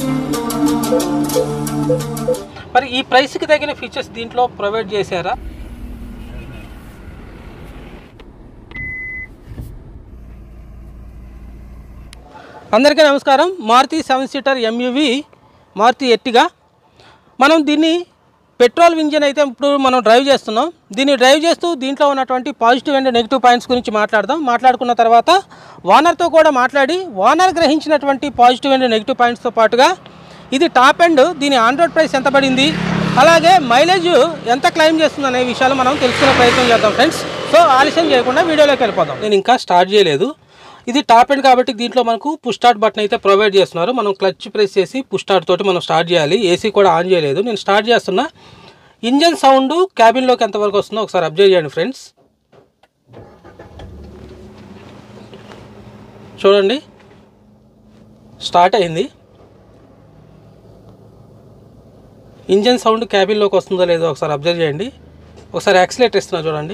మరి ఈ ప్రైస్కి తగిన ఫీచర్స్ దీంట్లో ప్రొవైడ్ చేశారా అందరికీ నమస్కారం Maruti seven seater MUV Maruti Ertiga మనం దీన్ని పెట్రోల్ ఇంజిన్ అయితే ఇప్పుడు మనం డ్రైవ్ చేస్తున్నాం దీన్ని డ్రైవ్ చేస్తూ దీంట్లో ఉన్నటువంటి పాజిటివ్ అండ్ నెగిటివ్ పాయింట్స్ గురించి మాట్లాడదాం మాట్లాడుకున్న తర్వాత ఓనర్తో కూడా మాట్లాడి ఓనర్ గ్రహించినటువంటి పాజిటివ్ అండ్ నెగిటివ్ పాయింట్స్తో పాటుగా ఇది టాప్ అండ్ దీని ఆన్ రోడ్ ప్రైస్ ఎంత పడింది అలాగే మైలేజ్ ఎంత క్లెయిమ్ చేస్తుంది అనే విషయాలు మనం తెలుసుకునే ప్రయత్నం చేద్దాం ఫ్రెండ్స్ సో ఆలస్యం చేయకుండా వీడియోలోకి వెళ్ళిపోదాం నేను ఇంకా స్టార్ట్ చేయలేదు ఇది టాప్ ఎండ్ కాబట్టి దీంట్లో మనకు పుష్ స్టార్ట్ బటన్ అయితే ప్రొవైడ్ చేస్తున్నారు మనం క్లచ్ ప్రెస్ చేసి పుష్ స్టార్ట్ తోటి మనం స్టార్ట్ చేయాలి ఏసీ కూడా ఆన్ చేయలేదు నేను స్టార్ట్ చేస్తున్నా ఇంజన్ సౌండ్ క్యాబిన్లోకి ఎంతవరకు వస్తుందో ఒకసారి అబ్జర్వ్ చేయండి ఫ్రెండ్స్ చూడండి స్టార్ట్ అయింది ఇంజన్ సౌండ్ క్యాబిన్లోకి వస్తుందో లేదో ఒకసారి అబ్జర్వ్ చేయండి ఒకసారి యాక్సిలేటర్ ఇస్తున్నా చూడండి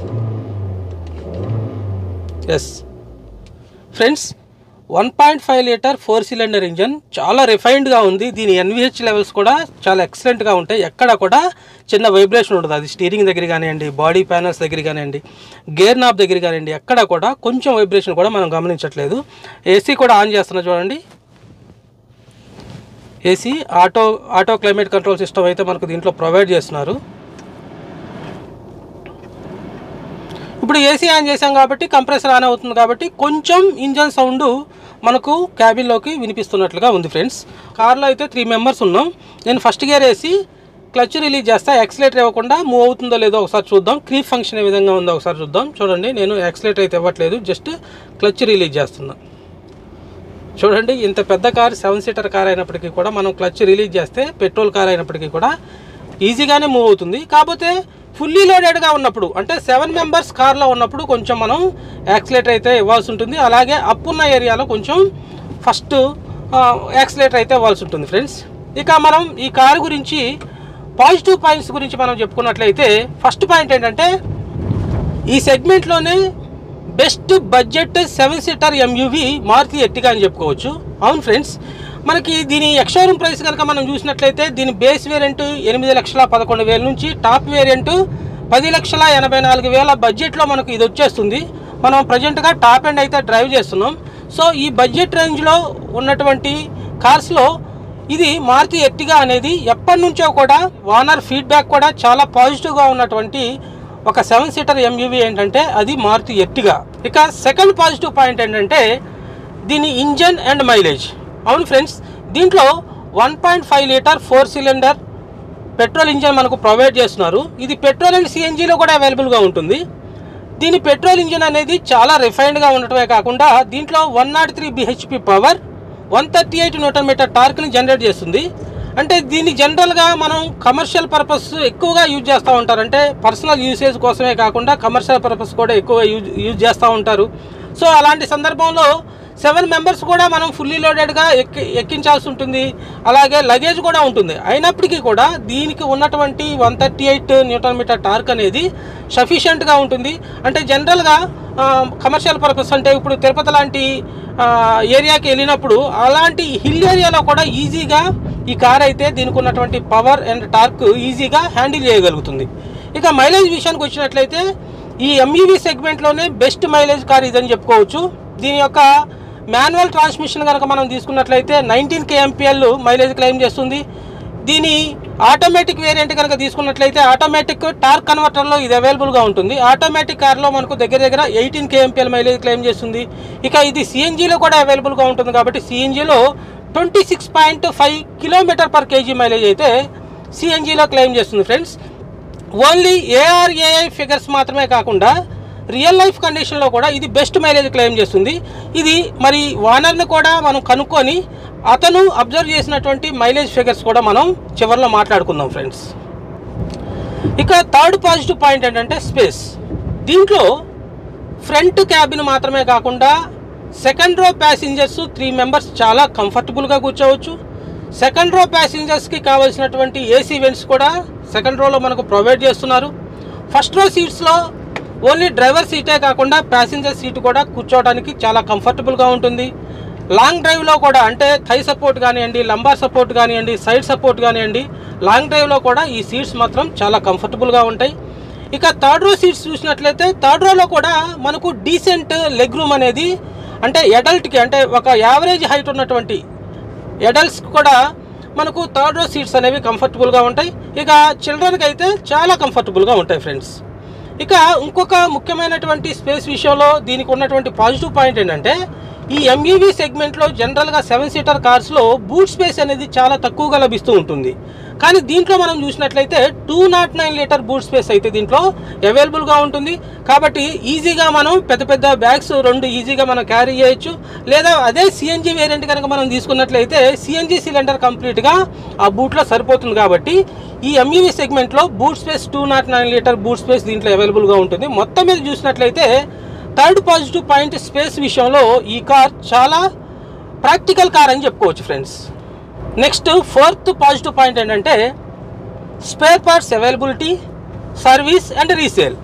yes friends one point five litre four cylinder engine చాలా రిఫైన్డ్గా ఉంది దీని ఎన్విహెచ్ లెవెల్స్ కూడా చాలా ఎక్సలెంట్గా ఉంటాయి ఎక్కడ కూడా చిన్న వైబ్రేషన్ ఉండదు అది స్టీరింగ్ దగ్గర కానివ్వండి బాడీ ప్యానల్స్ దగ్గర కానివ్వండి గేర్ నాబ్ దగ్గర కానివ్వండి ఎక్కడ కూడా కొంచెం వైబ్రేషన్ కూడా మనం గమనించట్లేదు ఏసీ కూడా ఆన్ చేస్తున్నా చూడండి AC auto auto climate control system అయితే మనకు దీంట్లో ప్రొవైడ్ చేస్తున్నారు ఇప్పుడు ఏసీ ఆన్ చేసాం కాబట్టి కంప్రెసర్ ఆన్ అవుతుంది కాబట్టి కొంచెం ఇంజన్ సౌండ్ మనకు క్యాబిన్లోకి వినిపిస్తున్నట్లుగా ఉంది ఫ్రెండ్స్ కార్లో అయితే త్రీ మెంబర్స్ ఉన్నాం నేను ఫస్ట్ గేర్ వేసి క్లచ్ రిలీజ్ చేస్తా యాక్సిలేటర్ ఇవ్వకుండా మూవ్ అవుతుందో లేదో ఒకసారి చూద్దాం క్రీప్ ఫంక్షన్ ఏ విధంగా ఉందో ఒకసారి చూద్దాం చూడండి నేను యాక్సిలేటర్ అయితే ఇవ్వట్లేదు జస్ట్ క్లచ్ రిలీజ్ చేస్తున్నా చూడండి ఇంత పెద్ద కార్ సెవెన్ సీటర్ కార్ అయినప్పటికీ కూడా మనం క్లచ్ రిలీజ్ చేస్తే పెట్రోల్ కార్ అయినప్పటికీ కూడా ఈజీగానే మూవ్ అవుతుంది కాకపోతే ఫుల్లీ లోడెడ్గా ఉన్నప్పుడు అంటే సెవెన్ మెంబర్స్ కార్లో ఉన్నప్పుడు కొంచెం మనం యాక్సిలేటర్ అయితే ఇవ్వాల్సి ఉంటుంది అలాగే అప్ ఉన్న ఏరియాలో కొంచెం ఫస్ట్ యాక్సిలేటర్ అయితే ఇవ్వాల్సి ఉంటుంది ఫ్రెండ్స్ ఇక మనం ఈ కారు గురించి పాజిటివ్ పాయింట్స్ గురించి మనం చెప్పుకున్నట్లయితే ఫస్ట్ పాయింట్ ఏంటంటే ఈ సెగ్మెంట్లోనే best budget seven seater MUV Maruti Ertiga అని చెప్పుకోవచ్చు అవును ఫ్రెండ్స్ మనకి దీని ఎక్స్షోరూమ్ ప్రైస్ కనుక మనం చూసినట్లయితే దీని బేస్ వేరియంట్ ఎనిమిది లక్షల పదకొండు వేల నుంచి టాప్ వేరియంట్ పది లక్షల ఎనభై నాలుగు వేల బడ్జెట్లో మనకు ఇది వచ్చేస్తుంది మనం ప్రజెంట్గా టాప్ ఎండ్ అయితే డ్రైవ్ చేస్తున్నాం సో ఈ బడ్జెట్ రేంజ్లో ఉన్నటువంటి కార్స్లో ఇది మారుతి ఎట్టిగా అనేది ఎప్పటి నుంచో కూడా వానర్ ఫీడ్బ్యాక్ కూడా చాలా పాజిటివ్గా ఉన్నటువంటి ఒక సెవెన్ సీటర్ ఎంయూవీ ఏంటంటే అది మారుతి ఎట్టిగా ఇక సెకండ్ పాజిటివ్ పాయింట్ ఏంటంటే దీని ఇంజన్ అండ్ మైలేజ్ అవును ఫ్రెండ్స్ దీంట్లో one point five litre four cylinder petrol engine మనకు ప్రొవైడ్ చేస్తున్నారు ఇది పెట్రోల్ అండ్ సిఎన్జిలో కూడా అవైలబుల్గా ఉంటుంది దీని పెట్రోల్ ఇంజన్ అనేది చాలా రిఫైన్డ్గా ఉండటమే కాకుండా దీంట్లో one nought three BHP power one thirty eight newton metre టార్క్ని జనరేట్ చేస్తుంది అంటే దీన్ని జనరల్గా మనం కమర్షియల్ పర్పస్ ఎక్కువగా యూజ్ చేస్తూ ఉంటారు అంటే పర్సనల్ యూసేజ్ కోసమే కాకుండా కమర్షియల్ పర్పస్ కూడా ఎక్కువ యూజ్ యూజ్ చేస్తూ ఉంటారు సో అలాంటి సందర్భంలో సెవెన్ మెంబర్స్ కూడా మనం ఫుల్లీ లోడెడ్గా ఎక్కి ఎక్కించాల్సి ఉంటుంది అలాగే లగేజ్ కూడా ఉంటుంది అయినప్పటికీ కూడా దీనికి ఉన్నటువంటి one thirty eight newton metre torque అనేది సఫిషియెంట్గా ఉంటుంది అంటే జనరల్గా కమర్షియల్ పర్పస్ అంటే ఇప్పుడు తిరుపతి లాంటి ఆ, ఏరియాకి వెళ్ళినప్పుడు అలాంటి హిల్ ఏరియాలో కూడా ఈజీగా ఈ కార్ అయితే దీనికి ఉన్నటువంటి పవర్ అండ్ టార్క్ ఈజీగా హ్యాండిల్ చేయగలుగుతుంది ఇక మైలేజ్ విషయానికి వచ్చినట్లయితే ఈ ఎంఈవి సెగ్మెంట్లోనే బెస్ట్ మైలేజ్ కార్ ఇదని చెప్పుకోవచ్చు దీని యొక్క మాన్యువల్ ట్రాన్స్మిషన్ కనుక మనం తీసుకున్నట్లయితే నైన్టీన్ కేఎంపిఎల్ మైలేజ్ క్లెయిమ్ చేస్తుంది దీని ఆటోమేటిక్ వేరియంట్ కనుక తీసుకున్నట్లయితే ఆటోమేటిక్ టార్క్ కన్వర్టర్లో ఇది అవైలబుల్గా ఉంటుంది ఆటోమేటిక్ కార్లో మనకు దగ్గర దగ్గర ఎయిటీన్ కేఎంపిఎల్ మైలేజ్ క్లెయిమ్ చేస్తుంది ఇక ఇది సిఎన్జిలో కూడా అవైలబుల్గా ఉంటుంది కాబట్టి సిఎన్జిలో twenty six point five kilometre per KG mileage అయితే సిఎన్జిలో క్లెయిమ్ చేస్తుంది ఫ్రెండ్స్ ఓన్లీ ఏఆర్ఏఐ ఫిగర్స్ మాత్రమే కాకుండా రియల్ లైఫ్ కండిషన్లో కూడా ఇది బెస్ట్ మైలేజ్ క్లెయిమ్ చేస్తుంది ఇది మరి వానర్ని కూడా మనం కనుక్కొని అతను అబ్జర్వ్ చేసినటువంటి మైలేజ్ ఫిగర్స్ కూడా మనం చివరిలో మాట్లాడుకుందాం ఫ్రెండ్స్ ఇక థర్డ్ పాజిటివ్ పాయింట్ ఏంటంటే స్పేస్ దీంట్లో ఫ్రంట్ క్యాబిన్ మాత్రమే కాకుండా second row passengers three members చాలా కంఫర్టబుల్గా కూర్చోవచ్చు సెకండ్ రో ప్యాసింజర్స్కి కావాల్సినటువంటి ఏసీ వెంట్స్ కూడా సెకండ్ రోలో మనకు ప్రొవైడ్ చేస్తున్నారు ఫస్ట్ రో సీట్స్లో ఓన్లీ డ్రైవర్ సీటే కాకుండా ప్యాసింజర్ సీట్ కూడా కూర్చోవడానికి చాలా కంఫర్టబుల్గా ఉంటుంది లాంగ్ డ్రైవ్లో కూడా అంటే థై సపోర్ట్ కానివ్వండి లంబార్ సపోర్ట్ కానివ్వండి సైడ్ సపోర్ట్ కానివ్వండి లాంగ్ డ్రైవ్లో కూడా ఈ సీట్స్ మాత్రం చాలా కంఫర్టబుల్గా ఉంటాయి ఇక థర్డ్ రో సీట్స్ చూసినట్లయితే థర్డ్ రోలో కూడా మనకు డీసెంట్ లెగ్ రూమ్ అనేది అంటే అడల్ట్కి అంటే ఒక యావరేజ్ హైట్ ఉన్నటువంటి అడల్ట్స్కి కూడా మనకు థర్డ్ రో సీట్స్ అనేవి కంఫర్టబుల్గా ఉంటాయి ఇక చిల్డ్రన్కి అయితే చాలా కంఫర్టబుల్గా ఉంటాయి ఫ్రెండ్స్ ఇక ఇంకొక ముఖ్యమైనటువంటి స్పేస్ విషయంలో దీనికి ఉన్నటువంటి పాజిటివ్ పాయింట్ ఏంటంటే ఈ ఎంఈవి సెగ్మెంట్లో జనరల్గా సెవెన్ సీటర్ కార్స్లో బూట్ స్పేస్ అనేది చాలా తక్కువగా లభిస్తూ ఉంటుంది కానీ దీంట్లో మనం చూసినట్లయితే two nought nine litre boot space అయితే దీంట్లో అవైలబుల్గా ఉంటుంది కాబట్టి ఈజీగా మనం పెద్ద పెద్ద బ్యాగ్స్ రెండు ఈజీగా మనం క్యారీ చేయొచ్చు లేదా అదే సిఎన్జి వేరియంట్ కనుక మనం తీసుకున్నట్లయితే సిఎన్జి సిలిండర్ కంప్లీట్గా ఆ బూట్లో సరిపోతుంది కాబట్టి ఈ ఎంఈవి సెగ్మెంట్లో boot space two nought nine litre boot space దీంట్లో అవైలబుల్గా ఉంటుంది మొత్తం మీద చూసినట్లయితే థర్డ్ పాజిటివ్ పాయింట్ స్పేస్ విషయంలో ఈ కార్ చాలా ప్రాక్టికల్ కార్ అని చెప్పుకోవచ్చు friends next fourth positive point ఏంటంటే spare parts availability service and resale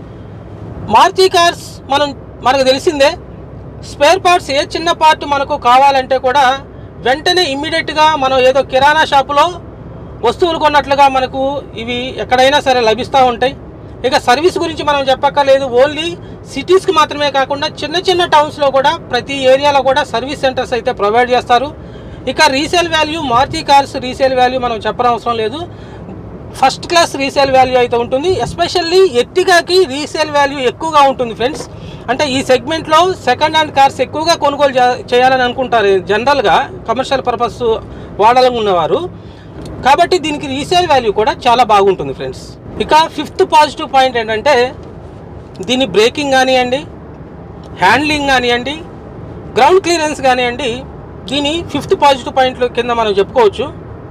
Maruti cars మనం మనకు తెలిసిందే స్పేర్ పార్ట్స్ ఏ చిన్న పార్ట్ మనకు కావాలంటే కూడా వెంటనే ఇమ్మీడియట్గా మనం ఏదో కిరాణా షాపులో వస్తువులు కొన్నట్లుగా మనకు ఇవి ఎక్కడైనా సరే లభిస్తూ ఉంటాయి ఇక సర్వీస్ గురించి మనం చెప్పక్కర్లేదు ఓన్లీ సిటీస్కి మాత్రమే కాకుండా చిన్న చిన్న టౌన్స్లో కూడా ప్రతి ఏరియాలో కూడా సర్వీస్ సెంటర్స్ అయితే ప్రొవైడ్ చేస్తారు ఇక resale value Maruti cars resale value మనం చెప్పనవసరం లేదు ఫస్ట్ క్లాస్ రీసేల్ వాల్యూ అయితే ఉంటుంది ఎస్పెషల్లీ ఎర్టిగాకి రీసేల్ వాల్యూ ఎక్కువగా ఉంటుంది ఫ్రెండ్స్ అంటే ఈ సెగ్మెంట్లో సెకండ్ హ్యాండ్ కార్స్ ఎక్కువగా కొనుగోలు చే- చేయాలని అనుకుంటారు జనరల్గా కమర్షియల్ పర్పస్ వాడాలని ఉన్నవారు కాబట్టి దీనికి రీసేల్ వాల్యూ కూడా చాలా బాగుంటుంది ఫ్రెండ్స్ ఇక ఫిఫ్త్ పాజిటివ్ పాయింట్ ఏంటంటే దీని బ్రేకింగ్ కానివ్వండి హ్యాండ్లింగ్ కానివ్వండి గ్రౌండ్ క్లియరెన్స్ కానివ్వండి దీని ఫిఫ్త్ పాజిటివ్ పాయింట్లు కింద మనం చెప్పుకోవచ్చు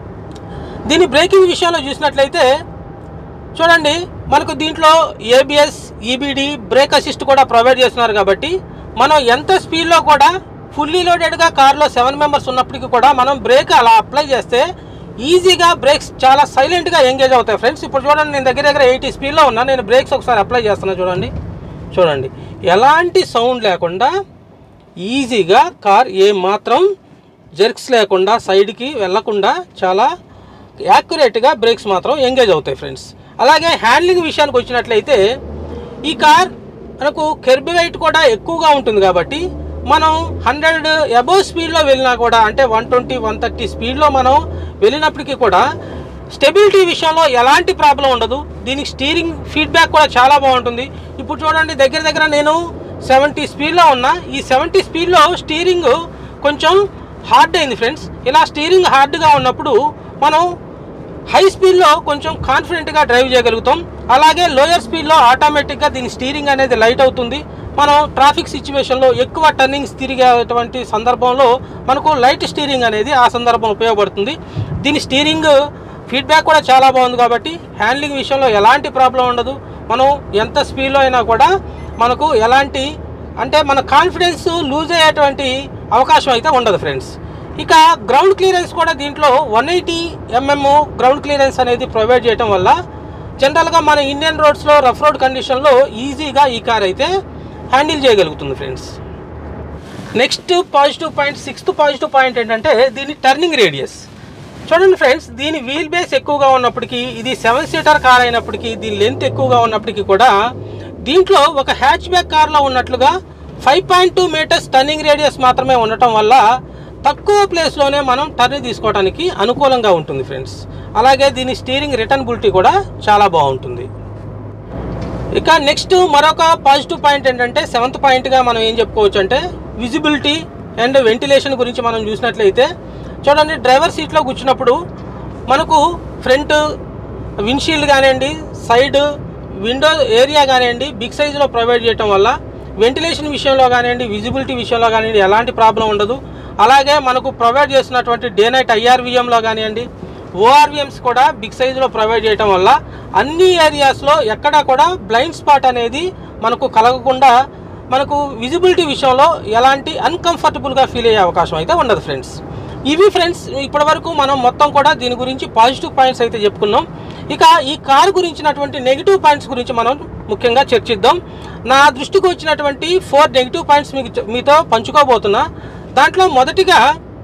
దీని బ్రేకింగ్ విషయంలో చూసినట్లయితే చూడండి మనకు దీంట్లో ఏబిఎస్ ఈబిడి బ్రేక్ అసిస్ట్ కూడా ప్రొవైడ్ చేస్తున్నారు కాబట్టి మనం ఎంత స్పీడ్లో కూడా ఫుల్లీ లోడెడ్గా కార్లో సెవెన్ మెంబర్స్ ఉన్నప్పటికీ కూడా మనం బ్రేక్ అలా అప్లై చేస్తే ఈజీగా బ్రేక్స్ చాలా సైలెంట్గా ఎంగేజ్ అవుతాయి ఫ్రెండ్స్ ఇప్పుడు చూడండి నేను దగ్గర దగ్గర ఎయిటీ స్పీడ్లో ఉన్నా నేను బ్రేక్స్ ఒకసారి అప్లై చేస్తున్నా చూడండి చూడండి ఎలాంటి సౌండ్ లేకుండా ఈజీగా కార్ ఏ మాత్రం జెర్క్స్ లేకుండా సైడ్కి వెళ్ళకుండా చాలా యాక్యురేట్గా బ్రేక్స్ మాత్రం ఎంగేజ్ అవుతాయి ఫ్రెండ్స్ అలాగే హ్యాండ్లింగ్ విషయానికి వచ్చినట్లయితే ఈ కార్ మనకు కెర్బ్ వెయిట్ కూడా ఎక్కువగా ఉంటుంది కాబట్టి మనం హండ్రెడ్ అబోవ్ స్పీడ్లో వెళ్ళినా కూడా అంటే వన్ ట్వంటీ వన్ థర్టీ స్పీడ్లో మనం వెళ్ళినప్పటికీ కూడా స్టెబిలిటీ విషయంలో ఎలాంటి ప్రాబ్లం ఉండదు దీనికి స్టీరింగ్ ఫీడ్బ్యాక్ కూడా చాలా బాగుంటుంది ఇప్పుడు చూడండి దగ్గర దగ్గర నేను సెవెంటీ స్పీడ్లో ఉన్నా ఈ సెవెంటీ స్పీడ్లో స్టీరింగ్ కొంచెం హార్డ్ అయింది ఫ్రెండ్స్ ఇలా స్టీరింగ్ హార్డ్గా ఉన్నప్పుడు మనం హై స్పీడ్లో కొంచెం కాన్ఫిడెంట్గా డ్రైవ్ చేయగలుగుతాం అలాగే లోయర్ స్పీడ్లో ఆటోమేటిక్గా దీని స్టీరింగ్ అనేది లైట్ అవుతుంది మనం ట్రాఫిక్ సిచ్యువేషన్లో ఎక్కువ టర్నింగ్స్ తిరిగేటువంటి సందర్భంలో మనకు లైట్ స్టీరింగ్ అనేది ఆ సందర్భం ఉపయోగపడుతుంది దీని స్టీరింగ్ ఫీడ్బ్యాక్ కూడా చాలా బాగుంది కాబట్టి హ్యాండ్లింగ్ విషయంలో ఎలాంటి ప్రాబ్లం ఉండదు మనం ఎంత స్పీడ్లో అయినా కూడా మనకు ఎలాంటి అంటే మన కాన్ఫిడెన్స్ లూజ్ అయ్యేటువంటి అవకాశం అయితే ఉండదు ఫ్రెండ్స్ ఇక గ్రౌండ్ క్లియరెన్స్ కూడా దీంట్లో one eighty MM ground clearance అనేది ప్రొవైడ్ చేయడం వల్ల జనరల్గా మన ఇండియన్ రోడ్స్లో రఫ్ రోడ్ కండిషన్లో ఈజీగా ఈ కార్ అయితే హ్యాండిల్ చేయగలుగుతుంది friends next positive point sixth positive point ఏంటంటే దీని టర్నింగ్ రేడియస్ చూడండి ఫ్రెండ్స్ దీని వీల్ బేస్ ఎక్కువగా ఉన్నప్పటికీ ఇది సెవెన్ సీటర్ కార్ అయినప్పటికీ దీని లెంత్ ఎక్కువగా ఉన్నప్పటికీ కూడా దీంట్లో ఒక హ్యాచ్ బ్యాక్ కార్లో ఉన్నట్లుగా five point two metres turning radius మాత్రమే ఉండటం వల్ల తక్కువ ప్లేస్లోనే మనం టర్న్ తీసుకోవడానికి అనుకూలంగా ఉంటుంది ఫ్రెండ్స్ అలాగే దీని స్టీరింగ్ రిటర్నబిలిటీ కూడా చాలా బాగుంటుంది ఇక నెక్స్ట్ మరొక పాజిటివ్ పాయింట్ ఏంటంటే సెవెంత్ పాయింట్గా మనం ఏం చెప్పుకోవచ్చు అంటే విజిబిలిటీ అండ్ వెంటిలేషన్ గురించి మనం చూసినట్లయితే చూడండి డ్రైవర్ సీట్లో కూర్చున్నప్పుడు మనకు ఫ్రంట్ విండ్షీల్డ్ కానివ్వండి సైడ్ విండో ఏరియా కానివ్వండి బిగ్ సైజులో ప్రొవైడ్ చేయడం వల్ల వెంటిలేషన్ విషయంలో కానివ్వండి విజిబిలిటీ విషయంలో కానివ్వండి ఎలాంటి ప్రాబ్లం ఉండదు అలాగే మనకు ప్రొవైడ్ చేస్తున్నటువంటి డే నైట్ ఐఆర్విఎంలో కానివ్వండి ఓఆర్విఎమ్స్ కూడా బిగ్ సైజులో ప్రొవైడ్ చేయడం వల్ల అన్ని ఏరియాస్లో ఎక్కడా కూడా బ్లైండ్ స్పాట్ అనేది మనకు కలగకుండా మనకు విజిబిలిటీ విషయంలో ఎలాంటి అన్కంఫర్టబుల్గా ఫీల్ అయ్యే అవకాశం అయితే ఉండదు ఫ్రెండ్స్ ఇవి ఫ్రెండ్స్ ఇప్పటి వరకు మనం మొత్తం కూడా దీని గురించి పాజిటివ్ పాయింట్స్ అయితే చెప్పుకున్నాం ఇక ఈ కార్ గురించినటువంటి నెగిటివ్ పాయింట్స్ గురించి మనం ముఖ్యంగా చర్చిద్దాం నా దృష్టికి వచ్చినటువంటి ఫోర్ నెగిటివ్ పాయింట్స్ మీకు చె- మీతో పంచుకోబోతున్నా దాంట్లో మొదటిగా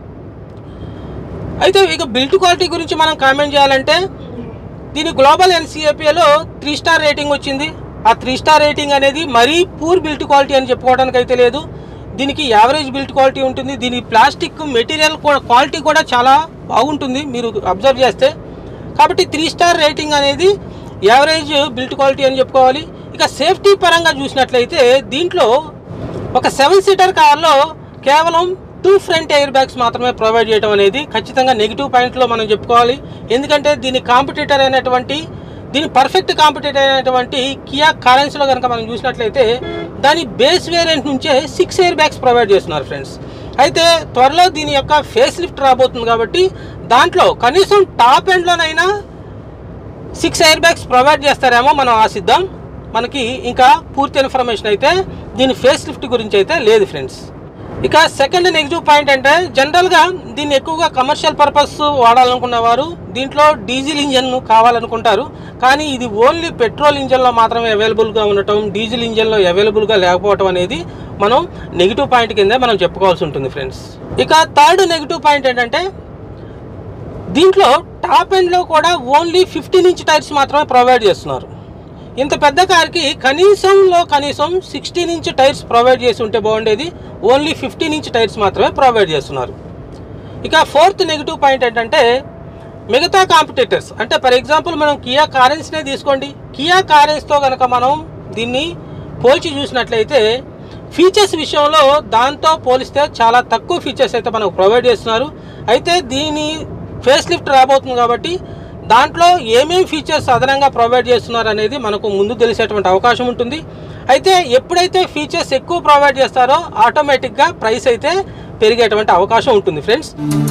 అయితే ఇక బిల్ట్ క్వాలిటీ గురించి మనం కామెంట్ చేయాలంటే దీని గ్లోబల్ ఎన్సీఏపీలో త్రీ స్టార్ రేటింగ్ వచ్చింది ఆ త్రీ స్టార్ రేటింగ్ అనేది మరీ పూర్ బిల్ట్ క్వాలిటీ అని చెప్పుకోవడానికి అయితే లేదు దీనికి యావరేజ్ బిల్ట్ క్వాలిటీ ఉంటుంది దీని ప్లాస్టిక్ మెటీరియల్ క్వాలిటీ కూడా చాలా బాగుంటుంది మీరు అబ్జర్వ్ చేస్తే కాబట్టి త్రీ స్టార్ రేటింగ్ అనేది యావరేజ్ బిల్ట్ క్వాలిటీ అని చెప్పుకోవాలి ఇక సేఫ్టీ పరంగా చూసినట్లయితే దీంట్లో ఒక సెవెన్ సీటర్ కార్లో కేవలం టూ ఫ్రంట్ ఎయిర్ బ్యాగ్స్ మాత్రమే ప్రొవైడ్ చేయడం అనేది ఖచ్చితంగా నెగిటివ్ పాయింట్లో మనం చెప్పుకోవాలి ఎందుకంటే దీని కాంపిటీటర్ అయినటువంటి దీని పర్ఫెక్ట్ కాంపిటీటర్ అయినటువంటి కియా కారెన్స్లో కనుక మనం చూసినట్లయితే దాని బేస్ వేరియంట్ నుంచే సిక్స్ ఎయిర్ బ్యాగ్స్ ప్రొవైడ్ చేస్తున్నారు ఫ్రెండ్స్ అయితే త్వరలో దీని యొక్క ఫేస్ లిఫ్ట్ రాబోతుంది కాబట్టి దాంట్లో కనీసం టాప్ ఎండ్లోనైనా సిక్స్ ఎయిర్ బ్యాగ్స్ ప్రొవైడ్ చేస్తారేమో మనం ఆశిద్దాం మనకి ఇంకా పూర్తి ఇన్ఫర్మేషన్ అయితే దీని ఫేస్ లిఫ్ట్ గురించి అయితే లేదు ఫ్రెండ్స్ ఇక సెకండ్ నెగిటివ్ పాయింట్ అంటే జనరల్గా దీన్ని ఎక్కువగా కమర్షియల్ పర్పస్ వాడాలనుకున్న వారు దీంట్లో డీజిల్ ఇంజన్ కావాలనుకుంటారు కానీ ఇది ఓన్లీ పెట్రోల్ ఇంజన్లో మాత్రమే అవైలబుల్గా ఉండటం డీజిల్ ఇంజన్లో అవైలబుల్గా లేకపోవటం అనేది మనం నెగిటివ్ పాయింట్ కిందే మనం చెప్పుకోవాల్సి ఉంటుంది ఫ్రెండ్స్ ఇక థర్డ్ నెగిటివ్ పాయింట్ ఏంటంటే దీంట్లో టాప్ ఎండ్లో కూడా ఓన్లీ ఫిఫ్టీన్ ఇంచ్ టైర్స్ మాత్రమే ప్రొవైడ్ చేస్తున్నారు ఇంత పెద్ద కార్కి కనీసంలో కనీసం సిక్స్టీన్ ఇంచ్ టైర్స్ ప్రొవైడ్ చేసి ఉంటే బాగుండేది ఓన్లీ ఫిఫ్టీన్ ఇంచ్ టైర్స్ మాత్రమే ప్రొవైడ్ చేస్తున్నారు ఇక ఫోర్త్ నెగిటివ్ పాయింట్ ఏంటంటే మిగతా కాంపిటేటర్స్ అంటే ఫర్ ఎగ్జాంపుల్ మనం కియా కారెన్స్నే తీసుకోండి కియా కారెన్స్తో కనుక మనం దీన్ని పోల్చి చూసినట్లయితే ఫీచర్స్ విషయంలో దాంతో పోలిస్తే చాలా తక్కువ ఫీచర్స్ అయితే మనకు ప్రొవైడ్ చేస్తున్నారు అయితే దీని ఫేస్ లిఫ్ట్ రాబోతుంది కాబట్టి దాంట్లో ఏమేమి ఫీచర్స్ అదనంగా ప్రొవైడ్ చేస్తున్నారు అనేది మనకు ముందు తెలిసేటువంటి అవకాశం ఉంటుంది అయితే ఎప్పుడైతే ఫీచర్స్ ఎక్కువ ప్రొవైడ్ చేస్తారో ఆటోమేటిక్గా ప్రైస్ అయితే పెరిగేటువంటి అవకాశం ఉంటుంది ఫ్రెండ్స్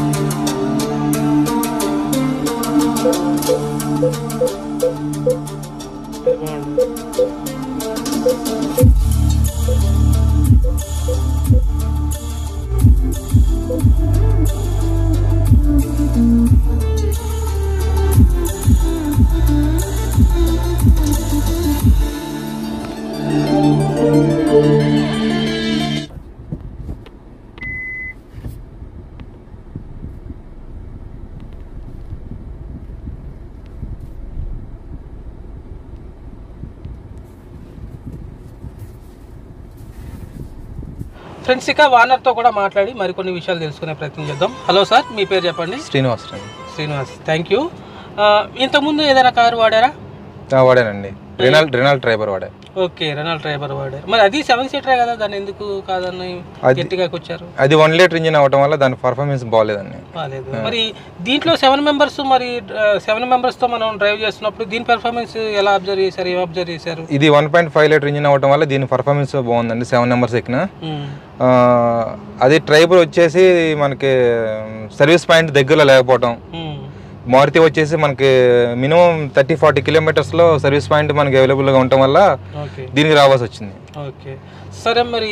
ఫ్రెండ్స్ ఇక వానర్తో కూడా మాట్లాడి మరికొన్ని విషయాలు తెలుసుకునే ప్రయత్నం చేద్దాం హలో సార్ మీ పేరు చెప్పండి శ్రీనివాస్ అండి శ్రీనివాస్ థ్యాంక్ యూ ఇంతకుముందు ఏదైనా కారు వాడారా ఆ, వాడానండి రెనాల్ రెనాల్ డ్రైవర్ వాడా ఓకే రెనాల్ డ్రైవర్ వాడారు మరి అది సెవెన్ సీటరే కదా దాన్ని ఎందుకు కాదని అది- గట్టిగా వచ్చారు అది వన్ లీటర్ ఇంజిన్ అవ్వటం వల్ల దాని పర్ఫార్మెన్స్ బాగాలేదండి బాగాలేదు మరి దీంట్లో సెవెన్ మెంబర్స్ మరి సెవెన్ మెంబర్స్తో మనం డ్రైవ్ చేస్తున్నప్పుడు దీని పెర్ఫార్మెన్స్ ఎలా అబ్జర్వ్ చేశారు ఏం అబ్జర్వ్ చేశారు ఇది one point five litre engine అవ్వటం వల్ల దీని పర్ఫార్మెన్స్ బాగుందండి సెవెన్ నెంబర్స్ ఎక్కిన మ్మ్. ఆ, అది ట్రైబర్ వచ్చేసి మనకి సర్వీస్ పాయింట్ దగ్గరలో లేకపోవటం మ్మ్. మారుతి వచ్చేసి మనకి మినిమం థర్టీ ఫార్టీ కిలోమీటర్స్లో సర్వీస్ పాయింట్ మనకి అవైలబుల్గా ఉండటం వల్ల ఓకే దీనికి రావాల్సి వచ్చింది ఓకే సరే మరి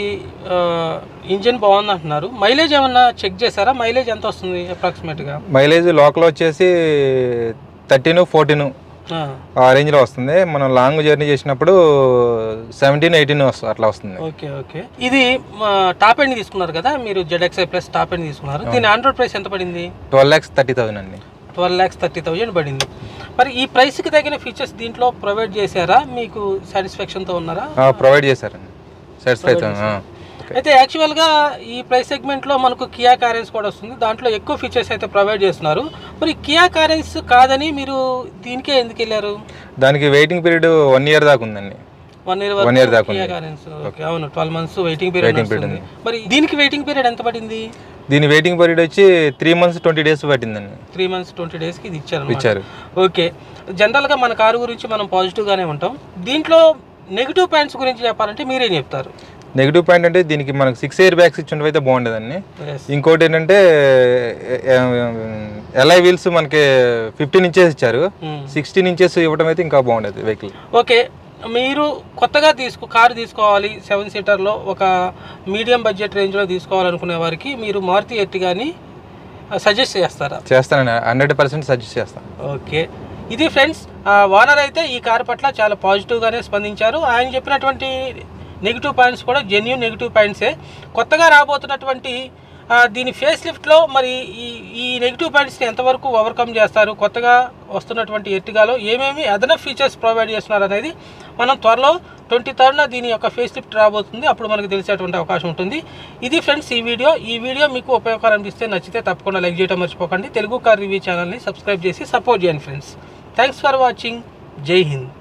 ఇంజిన్ బాగుంది అంటున్నారు మైలేజ్ ఏమన్నా చెక్ చేశారా మైలేజ్ ఎంత వస్తుంది అప్రాక్సిమేట్గా మైలేజ్ లోకల్ వచ్చేసి థర్టీన్ ఫోర్టీన్ ఆ రేంజ్లో వస్తుంది మనం లాంగ్ జర్నీ చేసినప్పుడు సెవెంటీన్ ఎయిటీన్ వస్తుంది అట్లా వస్తుంది ఓకే ఓకే ఇది టాప్ ఎండ్ తీసుకున్నారు కదా మీరు జెడ్ఎక్స్ఐ ప్లస్ టాప్ ఎండ్ తీసుకున్నారు దీని ఆండ్రాయిడ్ ప్రైస్ ఎంత పడింది ట్వెల్వ్ ల్యాక్స్ థర్టీ థౌసండ్ అండి ట్వెల్వ్ ల్యాక్స్ థర్టీ థౌజండ్ పడింది మరి ఈ ప్రైస్కి తగిన ఫీచర్స్ దీంట్లో ప్రొవైడ్ చేశారా మీకు సాటిస్ఫాక్షన్తో ఉన్నారా ప్రొవైడ్ చేశారండి సాటిస్ఫై అయితే యాక్చువల్గా ఈ ప్రైస్ సెగ్మెంట్లో మనకు కియా కారెన్స్ కూడా వస్తుంది దాంట్లో ఎక్కువ ఫీచర్స్ అయితే ప్రొవైడ్ చేస్తున్నారు మరి కియా కారెన్స్ కాదని మీరు దీనికే ఎందుకు వెళ్ళారు దానికి వెయిటింగ్ పీరియడ్ వన్ ఇయర్ దాకా ఉందండి వన్ ఇయర్ One year దాకా కియా ఉంది. కారెన్స్ ఓకే అవును twelve months waiting period Waiting period వస్తుంది మరి దీనికి వెయిటింగ్ పీరియడ్ ఎంత పడింది దీని వెయిటింగ్ పీరియడ్ వచ్చి త్రీ మంత్స్ ట్వంటీ డేస్ పట్టిందండి త్రీ మంత్స్ ట్వంటీ డేస్కి ఇది ఇచ్చారు ఇచ్చారు ఓకే జనరల్గా మన కారు గురించి మనం పాజిటివ్గానే ఉంటాం దీంట్లో నెగిటివ్ పాయింట్స్ గురించి చెప్పాలంటే మీరేం చెప్తారు నెగిటివ్ పాయింట్ అంటే దీనికి మనకు సిక్స్ ఇయర్ బ్యాగ్స్ ఇచ్చి అయితే బాగుండేదండి Yes. ఇంకోటి ఏంటంటే ఎల్ఐ వీల్స్ మనకి ఫిఫ్టీన్ ఇంచెస్ ఇచ్చారు Hmm. సిక్స్టీన్ ఇంచెస్ ఇవ్వడం అయితే ఇంకా బాగుండేది వెహికల్ ఓకే మీరు కొత్తగా తీసుకో కారు తీసుకోవాలి సెవెన్ సీటర్లో ఒక మీడియం బడ్జెట్ రేంజ్లో తీసుకోవాలనుకునే వారికి మీరు మారుతి ఎర్టిగాని సజెస్ట్ చేస్తారా చేస్తానండి హండ్రెడ్ పర్సెంట్ సజెస్ట్ చేస్తాను ఓకే ఇది ఫ్రెండ్స్ ఓనర్ అయితే ఈ కారు పట్ల చాలా పాజిటివ్గానే స్పందించారు ఆయన చెప్పినటువంటి నెగిటివ్ పాయింట్స్ కూడా జెన్యున్ నెగిటివ్ పాయింట్సే కొత్తగా రాబోతున్నటువంటి ఆ, దీని ఫేస్ లిఫ్ట్లో మరి ఈ ఈ నెగిటివ్ పాయింట్స్ని ఎంతవరకు ఓవర్కమ్ చేస్తారు కొత్తగా వస్తున్నటువంటి ఎర్టిగాలో ఏమేమి అదనపు ఫీచర్స్ ప్రొవైడ్ చేస్తున్నారు అనేది మనం త్వరలో ట్వంటీ థర్డ్న దీని యొక్క ఫేస్ లిఫ్ట్ రాబోతుంది అప్పుడు మనకు తెలిసేటువంటి అవకాశం ఉంటుంది ఇది ఫ్రెండ్స్ ఈ వీడియో ఈ వీడియో మీకు ఉపయోగకరం అనిపిస్తే నచ్చితే తప్పకుండా లైక్ చేయడం మర్చిపోకండి తెలుగు కార్ రివ్యూ ఛానల్ని సబ్స్క్రైబ్ చేసి సపోర్ట్ చేయండి ఫ్రెండ్స్ థ్యాంక్స్ ఫర్ వాచింగ్ జై హింద్